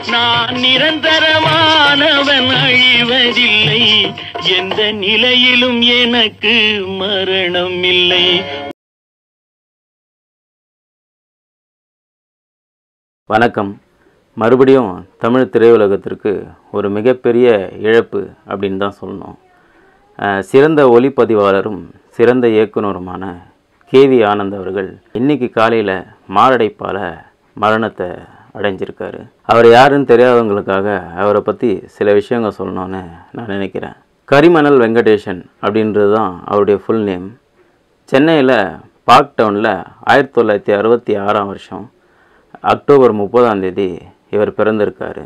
நான் நிரந்தரமானவன் அழிவதில்லை எந்த நிலையிலும் எனக்கு மரணம் இல்லை வணக்கம் மறுபடியும் தமிழ் திரையுலகத்திற்கு ஒரு மிகப்பெரிய இழப்பு அப்படின்னு தான் சொல்லணும் அஹ் சிறந்த ஒளிப்பதிவாளரும் சிறந்த இயக்குனருமான கேவி ஆனந்த் அவர்கள் இன்னைக்கு காலையில் மாரடைப்பால் மரணத்தை அடைஞ்சிருக்காரு அவர் யாருன்னு தெரியாதவங்களுக்காக அவரை பற்றி சில விஷயங்கள் சொல்லணும்னு நான் நினைக்கிறேன் கரிமணல் வெங்கடேஷன் அப்படின்றது தான் அவருடைய ஃபுல் நேம் சென்னையில் பார்க் டவுனில் ஆயிரத்தி தொள்ளாயிரத்தி அறுபத்தி ஆறாம் வருஷம் அக்டோபர் முப்பதாம் தேதி இவர் பிறந்திருக்காரு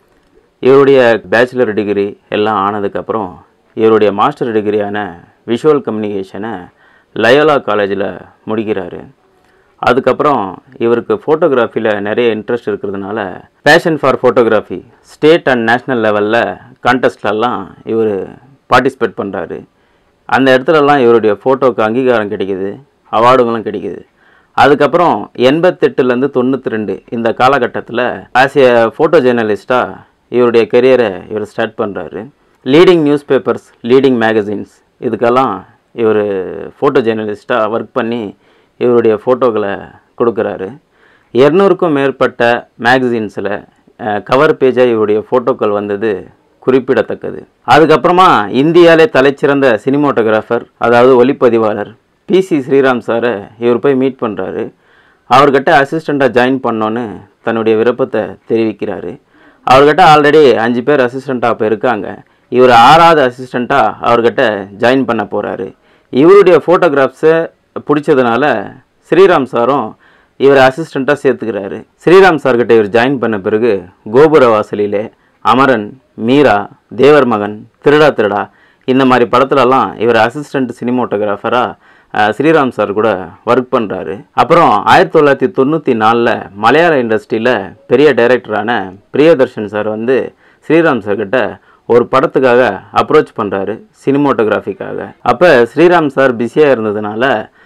இவருடைய பேச்சுலர் டிகிரி எல்லாம் ஆனதுக்கப்புறம் இவருடைய மாஸ்டர் டிகிரியான விஷுவல் கம்யூனிகேஷனை லயோலா காலேஜில் முடிக்கிறாரு அதுக்கப்புறம் இவருக்கு ஃபோட்டோகிராஃபியில் நிறைய இன்ட்ரெஸ்ட் இருக்கிறதுனால passion for photography state and national லெவலில் கான்டெஸ்ட்லலாம் இவர் பார்ட்டிசிபேட் பண்ணுறாரு அந்த இடத்துலலாம் இவருடைய ஃபோட்டோக்கு அங்கீகாரம் கிடைக்குது அவார்டுங்களும் கிடைக்குது அதுக்கப்புறம் எண்பத்தெட்டுலேருந்து தொண்ணூற்றி ரெண்டு இந்த காலகட்டத்தில் ஆஸ் ஏ ஃபோட்டோ ஜேர்னலிஸ்ட்டாக இவருடைய கெரியரை இவர் ஸ்டார்ட் பண்ணுறாரு leading newspapers leading magazines இதுக்கெல்லாம் இவர் ஃபோட்டோ ஜேர்னலிஸ்ட்டாக ஒர்க் பண்ணி இவருடைய ஃபோட்டோக்களை கொடுக்குறாரு இரநூறுக்கும் மேற்பட்ட மேகசின்ஸில் கவர் பேஜாக இவருடைய ஃபோட்டோக்கள் வந்தது குறிப்பிடத்தக்கது அதுக்கப்புறமா இந்தியாவிலே தலைச்சிறந்த சினிமோட்டோகிராஃபர் அதாவது ஒளிப்பதிவாளர் பிசி ஸ்ரீராம் சாரை இவர் போய் மீட் பண்ணுறாரு அவர்கிட்ட அசிஸ்டண்ட்டாக ஜாயின் பண்ணோன்னு தன்னுடைய விருப்பத்தை தெரிவிக்கிறாரு அவர்கிட்ட ஆல்ரெடி அஞ்சு பேர் அசிஸ்டண்ட்டாக இப்போ இருக்காங்க இவர் ஆறாவது அசிஸ்டண்ட்டாக அவர்கிட்ட ஜாயின் பண்ண போகிறாரு இவருடைய ஃபோட்டோகிராஃப்ஸை பிடிச்சதுனால ஸ்ரீராம் சாரும் இவர் அசிஸ்டண்ட்டாக சேர்த்துக்கிறாரு ஸ்ரீராம் சார்கிட்ட இவர் ஜாயின் பண்ண பிறகு கோபுர வாசலிலே அமரன் மீரா தேவர் மகன் திருடா திருடா இந்த மாதிரி படத்துலலாம் இவர் அசிஸ்டண்ட் சினிமோட்டோகிராஃபராக ஸ்ரீராம் சார் கூட ஒர்க் பண்ணுறாரு அப்புறம் ஆயிரத்தி தொள்ளாயிரத்தி தொண்ணூற்றி நாலில் மலையாள இண்டஸ்ட்ரியில் பெரிய டைரக்டரான பிரியதர்ஷன் சார் வந்து ஸ்ரீராம் சார்கிட்ட ஒரு படத்துக்காக அப்ரோச் பண்ணுறாரு சினிமோட்டோகிராஃபிக்காக அப்போ ஸ்ரீராம் சார் பிஸியாக இருந்ததுனால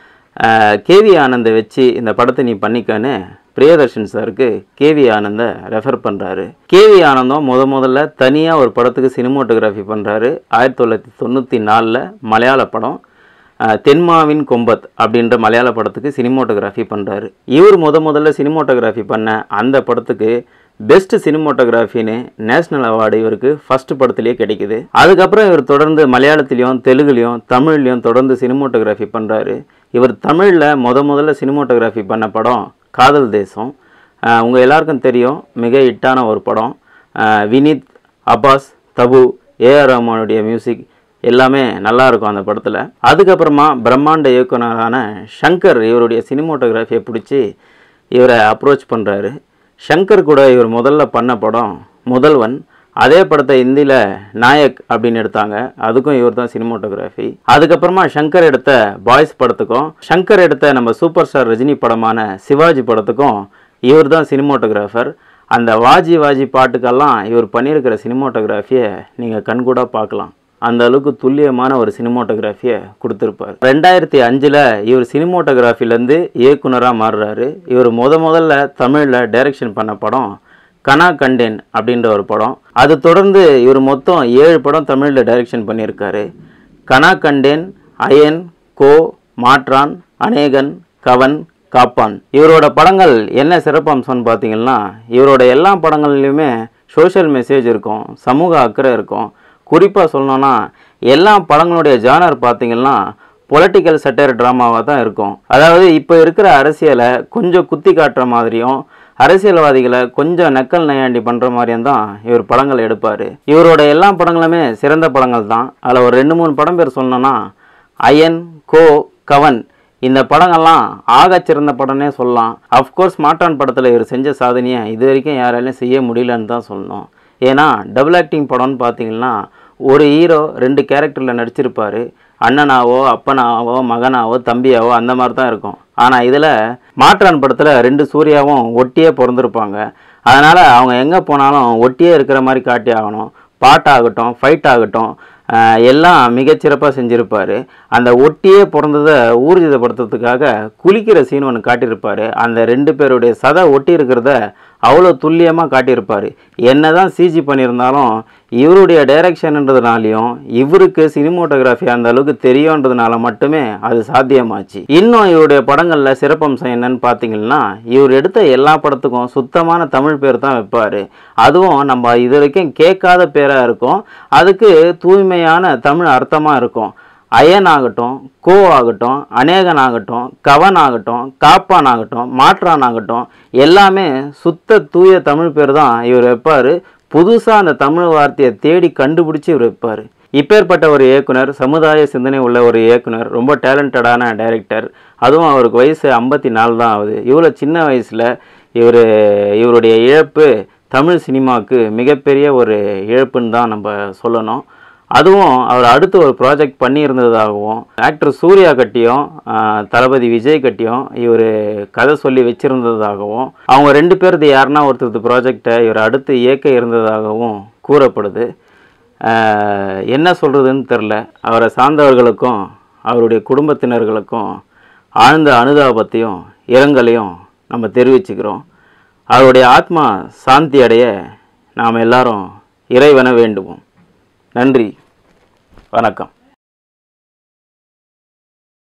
கேவி ஆனந்தை வச்சு இந்த படத்தை நீ பண்ணிக்கன்னு பிரியதர்ஷன் சாருக்கு கேவி ஆனந்தை ரெஃபர் பண்ணுறாரு கேவி ஆனந்தம் முத முதல்ல தனியாக ஒரு படத்துக்கு சினிமோட்டோகிராஃபி பண்ணுறாரு ஆயிரத்தி தொள்ளாயிரத்தி தொண்ணூற்றி நாலில் மலையாள படம் அஹ், தென்மாவின் கொம்பத் அப்படின்ற மலையாள படத்துக்கு சினிமோட்டோகிராஃபி பண்ணுறாரு இவர் முத முதல்ல சினிமோட்டோகிராஃபி பண்ண அந்த படத்துக்கு பெஸ்ட் சினிமோட்டோகிராஃபின்னு நேஷ்னல் அவார்டு இவருக்கு ஃபர்ஸ்ட் படத்துலேயே கிடைக்குது அதுக்கப்புறம் இவர் தொடர்ந்து மலையாளத்துலேயும் தெலுங்குலேயும் தமிழ்லையும் தொடர்ந்து சினிமோட்டோகிராஃபி பண்ணுறாரு இவர் தமிழில் முத முதல்ல சினிமோட்டோகிராஃபி பண்ண படம் காதல் தேசம் உங்கள் எல்லாருக்கும் தெரியும் மிக ஹிட்டான ஒரு படம் அஹ், வினித் அப்பாஸ் தபு ஏஆர் ரஹ்மானுடைய மியூசிக் எல்லாமே நல்லா இருக்கும் அந்த படத்தில் அதுக்கப்புறமா பிரம்மாண்ட இயக்குனரான ஷங்கர் இவருடைய சினிமோட்டோகிராஃபியை பிடிச்சி இவரை அப்ரோச் பண்ணுறாரு ஷங்கர் கூட இவர் முதல்ல பண்ண படம் முதல்வன் அதே படத்தை ஹிந்தியில் நாயக் அப்படின்னு எடுத்தாங்க அதுக்கும் இவர் தான் சினிமோட்டோகிராஃபி அதுக்கப்புறமா ஷங்கர் எடுத்த பாய்ஸ் படத்துக்கும் ஷங்கர் எடுத்த நம்ம சூப்பர் ஸ்டார் ரஜினி படமான சிவாஜி படத்துக்கும் இவர் தான் சினிமோட்டோகிராஃபர் அந்த வாஜி வாஜி பாட்டுக்கெல்லாம் இவர் பண்ணியிருக்கிற சினிமோட்டோகிராஃபியை நீங்கள் கண்கூடாக பார்க்கலாம் அந்த அளவுக்கு துல்லியமான ஒரு சினிமோட்டோகிராஃபியை கொடுத்துருப்பார் ரெண்டாயிரத்தி அஞ்சில் இவர் சினிமோட்டோகிராஃபிலேருந்து இயக்குனராக மாறுறாரு இவர் முத முதல்ல தமிழில் டைரக்ஷன் பண்ண படம் கனா கண்டேன் அப்படின்ற ஒரு படம் அது தொடர்ந்து இவர் மொத்தம் ஏழு படம் தமிழில் டைரக்ஷன் பண்ணியிருக்காரு கனா கண்டேன் அயன் கோ மாற்றான் அநேகன் கவன் காப்பான் இவரோட படங்கள் என்ன சிறப்பம்சம்னு பார்த்தீங்கன்னா இவரோட எல்லா படங்கள்லையுமே சோஷியல் மெசேஜ் இருக்கும் சமூக அக்கறை இருக்கும் குறிப்பாக சொல்லணும்னா எல்லா படங்களுடைய ஜானர் பார்த்தீங்கன்னா பொலிட்டிக்கல் சட்டையர் ட்ராமாவாக தான் இருக்கும் அதாவது இப்போ இருக்கிற அரசியலை கொஞ்சம் குத்தி காட்டுற மாதிரியும் அரசியல்வாதிகளை கொஞ்சம் நக்கல் நையாண்டி பண்ணுற மாதிரியும் தான் இவர் படங்கள் எடுப்பார் இவரோட எல்லா படங்களுமே சிறந்த படங்கள் தான் அதில் ஒரு ரெண்டு மூணு படம் பேர் சொல்லணும்னா அயன் கோ கவன் இந்த படங்கள்லாம் ஆகச் சிறந்த படம்னே சொல்லலாம் அஃப்கோர்ஸ் மாற்றான் படத்தில் இவர் செஞ்ச சாதனையை இது வரைக்கும் யாராலையும் செய்ய முடியலன்னு தான் சொல்லணும் ஏன்னா டபுள் ஆக்டிங் படம்னு பார்த்தீங்கன்னா ஒரு ஹீரோ ரெண்டு கேரக்டரில் நடிச்சிருப்பாரு அண்ணனாவோ அப்பனாவோ மகனாவோ தம்பியாவோ அந்த மாதிரி தான் இருக்கும் ஆனால் இதில் மாற்றான் படத்தில் ரெண்டு சூர்யாவும் ஒட்டியே பிறந்திருப்பாங்க அதனால் அவங்க எங்கே போனாலும் ஒட்டியே இருக்கிற மாதிரி காட்டி ஆகணும் பாட்டாகட்டும் ஃபைட் ஆகட்டும் ஆஹ் எல்லாம் மிகச்சிறப்பாக செஞ்சுருப்பார் அந்த ஒட்டியே பிறந்ததை ஊர்ஜிதப்படுத்துறதுக்காக குளிக்கிற சீன் ஒன்று காட்டியிருப்பார் அந்த ரெண்டு பேருடைய சதை ஒட்டி இருக்கிறத அவ்வளோ துல்லியமாக காட்டியிருப்பார் என்ன தான் சிஜி பண்ணியிருந்தாலும் இவருடைய டைரக்ஷன்ன்றதுனாலையும் இவருக்கு சினிமோட்டோகிராஃபி அந்த அளவுக்கு தெரியுன்றதுனால மட்டுமே அது சாத்தியமாச்சு இன்னும் இவருடைய படங்களில் சிறப்பம்சம் என்னன்னு பார்த்தீங்கன்னா இவர் எடுத்த எல்லா படத்துக்கும் சுத்தமான தமிழ் பேர் தான் வைப்பார் அதுவும் நம்ம இது வரைக்கும் கேட்காத பேராக இருக்கும் அதுக்கு தூய்மையான தமிழ் அர்த்தமாக இருக்கும் அயன் ஆகட்டும் கோ ஆகட்டும் அநேகன் ஆகட்டும் கவன் ஆகட்டும் காப்பான் ஆகட்டும் மாற்றான் ஆகட்டும் எல்லாமே சுத்த தூய தமிழ் பேர் தான் இவர் வைப்பார் புதுசாக அந்த தமிழ் வார்த்தையை தேடி கண்டுபிடிச்சி இவர் வைப்பார் இப்பேற்பட்ட ஒரு இயக்குனர் சமுதாய சிந்தனை உள்ள ஒரு இயக்குனர் ரொம்ப டேலண்டடான டைரக்டர் அதுவும் அவருக்கு வயசு ஐம்பத்தி நாலு தான் ஆகுது இவ்வளோ சின்ன வயசில் இவர் இவருடைய இழப்பு தமிழ் சினிமாவுக்கு மிகப்பெரிய ஒரு இழப்புன்னு தான் நம்ம சொல்லணும் அதுவும் அவர் அடுத்து ஒரு ப்ராஜெக்ட் பண்ணியிருந்ததாகவும் ஆக்டர் சூர்யா கட்டியும் ஆஹ், தளபதி விஜய் கட்டியும் இவர் கதை சொல்லி வச்சிருந்ததாகவும் அவங்க ரெண்டு பேரது யாருன்னா ஒருத்தர் ப்ராஜெக்டை இவர் அடுத்து இயக்க இருந்ததாகவும் கூறப்படுது ஆஹ், என்ன சொல்கிறதுன்னு தெரில அவரை சார்ந்தவர்களுக்கும் அவருடைய குடும்பத்தினர்களுக்கும் ஆழ்ந்த அனுதாபத்தையும் இரங்கலையும் நம்ம தெரிவிச்சுக்கிறோம் அவருடைய ஆத்மா சாந்தி அடைய நாம் எல்லாரும் இறைவன வேண்டுவோம் நன்றி வணக்கம்